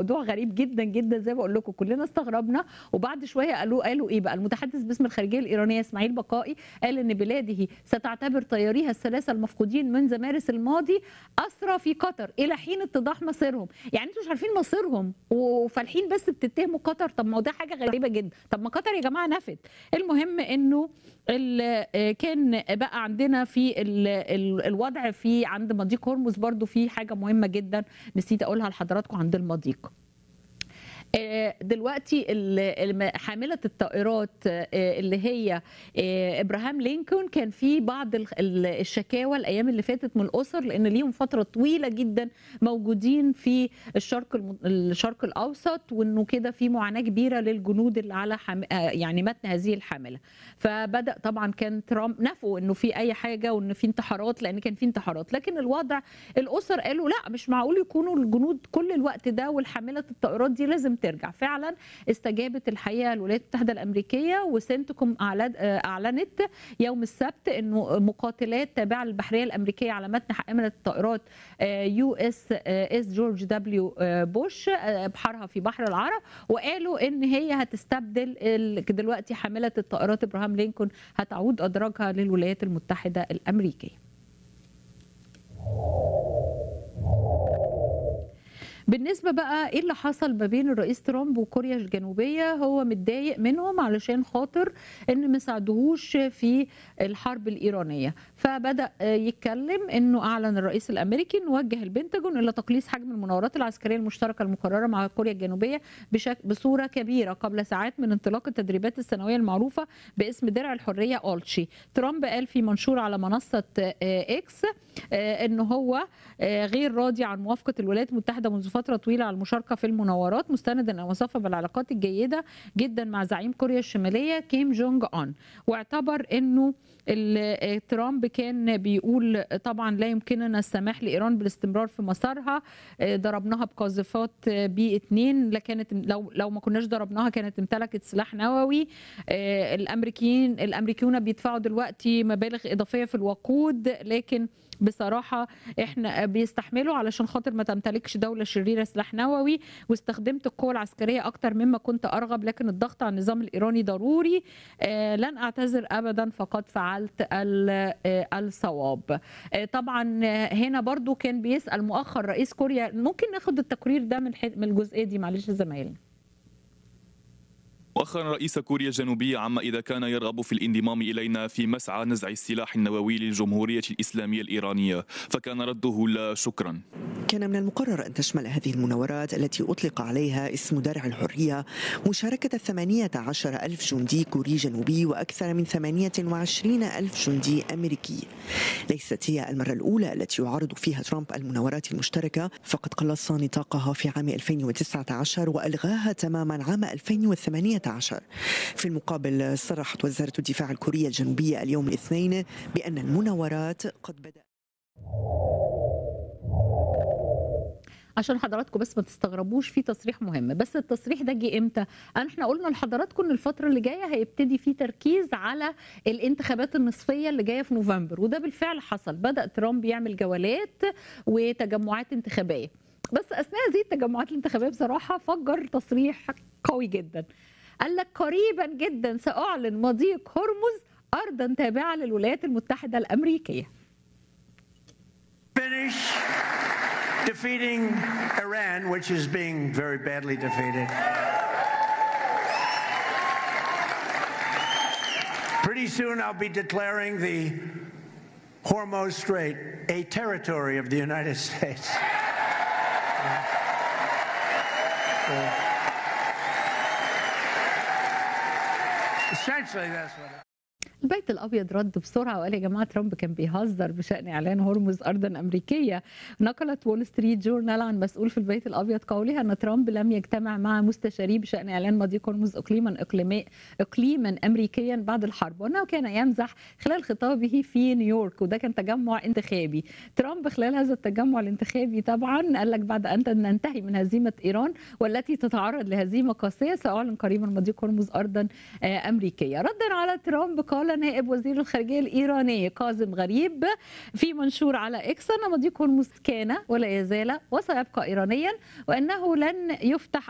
موضوع غريب جدا جدا زي ما بقول لكم كلنا استغربنا وبعد شويه قالوا قالوا ايه بقى المتحدث باسم الخارجيه الايرانيه اسماعيل بقائي قال ان بلاده ستعتبر طياريها الثلاثه المفقودين منذ مارس الماضي اسرى في قطر الى حين اتضاح مصيرهم يعني انتوا مش عارفين مصيرهم وفالحين بس بتتهموا قطر طب ما هو ده حاجه غريبه جدا طب ما قطر يا جماعه نفت المهم انه كان بقى عندنا في ال ال الوضع في عند مضيق هرمز برضو في حاجه مهمه جدا نسيت اقولها لحضراتكم عند المضيق دلوقتي حامله الطائرات اللي هي ابراهام لينكولن كان في بعض الشكاوى الايام اللي فاتت من الاسر لان ليهم فتره طويله جدا موجودين في الشرق الشرق الاوسط وانه كده في معاناه كبيره للجنود اللي على حم... يعني متن هذه الحامله فبدا طبعا كان ترامب نفوا انه في اي حاجه وان في انتحارات لان كان في انتحارات لكن الوضع الاسر قالوا لا مش معقول يكونوا الجنود كل الوقت ده والحامله الطائرات دي لازم ترجع فعلا استجابت الحقيقه الولايات المتحده الامريكيه وسنتكم اعلنت يوم السبت انه مقاتلات تابعه للبحريه الامريكيه على متن حامله الطائرات يو اس اس جورج دبليو بوش بحرها في بحر العرب وقالوا ان هي هتستبدل دلوقتي حامله الطائرات ابراهام لينكولن هتعود ادراجها للولايات المتحده الامريكيه بالنسبة بقى ايه اللي حصل ما بين الرئيس ترامب وكوريا الجنوبية هو متضايق منهم علشان خاطر ان ما ساعدوهوش في الحرب الإيرانية فبدأ يتكلم انه اعلن الرئيس الامريكي انه وجه البنتاجون الى تقليص حجم المناورات العسكرية المشتركة المقررة مع كوريا الجنوبية بشك بصورة كبيرة قبل ساعات من انطلاق التدريبات السنوية المعروفة باسم درع الحرية أولشي ترامب قال في منشور على منصة اكس انه هو غير راضي عن موافقة الولايات المتحدة منذ فتره طويله على المشاركه في المناورات مستندا ان وصفه بالعلاقات الجيده جدا مع زعيم كوريا الشماليه كيم جونج اون واعتبر انه ترامب كان بيقول طبعا لا يمكننا السماح لايران بالاستمرار في مسارها ضربناها بقاذفات بي 2 لكانت لو لو ما كناش ضربناها كانت امتلكت سلاح نووي الامريكيين الامريكيون بيدفعوا دلوقتي مبالغ اضافيه في الوقود لكن بصراحه احنا بيستحملوا علشان خاطر ما تمتلكش دوله شريره سلاح نووي واستخدمت القوه العسكريه اكتر مما كنت ارغب لكن الضغط على النظام الايراني ضروري آه لن اعتذر ابدا فقد فعلت الصواب آه طبعا هنا برضو كان بيسال مؤخر رئيس كوريا ممكن ناخد التقرير ده من من الجزئيه دي معلش زمايلنا مؤخرا رئيس كوريا الجنوبية عما إذا كان يرغب في الانضمام إلينا في مسعى نزع السلاح النووي للجمهورية الإسلامية الإيرانية فكان رده لا شكرا كان من المقرر أن تشمل هذه المناورات التي أطلق عليها اسم درع الحرية مشاركة 18 ألف جندي كوري جنوبي وأكثر من 28 ألف جندي أمريكي ليست هي المرة الأولى التي يعارض فيها ترامب المناورات المشتركة فقد قلص نطاقها في عام 2019 وألغاها تماما عام 2018 في المقابل صرحت وزارة الدفاع الكورية الجنوبية اليوم الاثنين بأن المناورات قد بدأت عشان حضراتكم بس ما تستغربوش في تصريح مهم بس التصريح ده جه امتى احنا قلنا لحضراتكم ان الفتره اللي جايه هيبتدي في تركيز على الانتخابات النصفيه اللي جايه في نوفمبر وده بالفعل حصل بدا ترامب يعمل جولات وتجمعات انتخابيه بس اثناء هذه التجمعات الانتخابيه بصراحه فجر تصريح قوي جدا قال لك قريبا جدا ساعلن مضيق هرمز ارضا تابعه للولايات المتحده الامريكيه Finish defeating Iran, which is being very badly defeated. Pretty soon I'll be declaring the Hormuz Strait a territory of the United States. Essentially, that's what. البيت الابيض رد بسرعه وقال يا جماعه ترامب كان بيهزر بشان اعلان هرمز ارضا امريكيه نقلت وول ستريت جورنال عن مسؤول في البيت الابيض قولها ان ترامب لم يجتمع مع مستشاريه بشان اعلان مضيق هرمز اقليما اقليمي اقليما امريكيا بعد الحرب وانه كان يمزح خلال خطابه في نيويورك وده كان تجمع انتخابي ترامب خلال هذا التجمع الانتخابي طبعا قال لك بعد ان ننتهي من هزيمه ايران والتي تتعرض لهزيمه قاسيه ساعلن قريبا مضيق هرمز ارضا امريكيه ردا على ترامب قال قال نائب وزير الخارجيه الايراني كاظم غريب في منشور على اكس ان مضيقه هرمز كان ولا يزال وسيبقى ايرانيا وانه لن يفتح